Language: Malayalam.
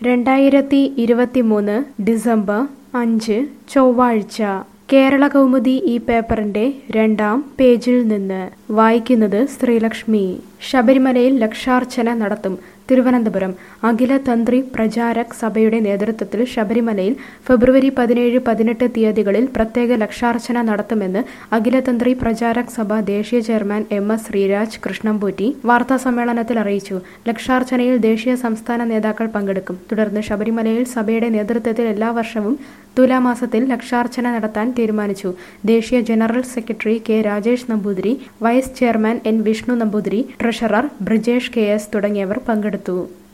രണ്ടായിരത്തി ഇരുപത്തിമൂന്ന് ഡിസംബർ അഞ്ച് ചൊവ്വാഴ്ച കേരള കൗമുദി ഈ പേപ്പറിന്റെ രണ്ടാം പേജിൽ നിന്ന് വായിക്കുന്നത് ശ്രീലക്ഷ്മി ശബരിമലയിൽ ലക്ഷാർച്ചന നടത്തും തിരുവനന്തപുരം അഖില തന്ത്രി പ്രചാരക് സഭയുടെ നേതൃത്വത്തിൽ ശബരിമലയിൽ ഫെബ്രുവരി പതിനേഴ് പതിനെട്ട് തീയതികളിൽ പ്രത്യേക ലക്ഷാർച്ചന നടത്തുമെന്ന് അഖില തന്ത്രി പ്രചാരക് സഭ ദേശീയ chairman M S Sreeraj Krishnampootti വാർത്താ സമ്മേളനത്തിൽ അറിയിച്ചു ലക്ഷാർച്ചനയിൽ ദേശീയ സംസ്ഥാന നേതാക്കൾ പങ്കെടുക്കും തുടർന്ന് ശബരിമലയിൽ സഭയുടെ നേതൃത്വത്തിൽ എല്ലാ വർഷവും തുലാമാസത്തിൽ ലക്ഷാർച്ചന നടത്താൻ തീരുമാനിച്ചു ദേശീയ general secretary K Rajesh Namboothiri vice chairman N Vishnu Namboothiri treasurer Brijesh K S തുടങ്ങിയവർ പങ്കെടുത്തു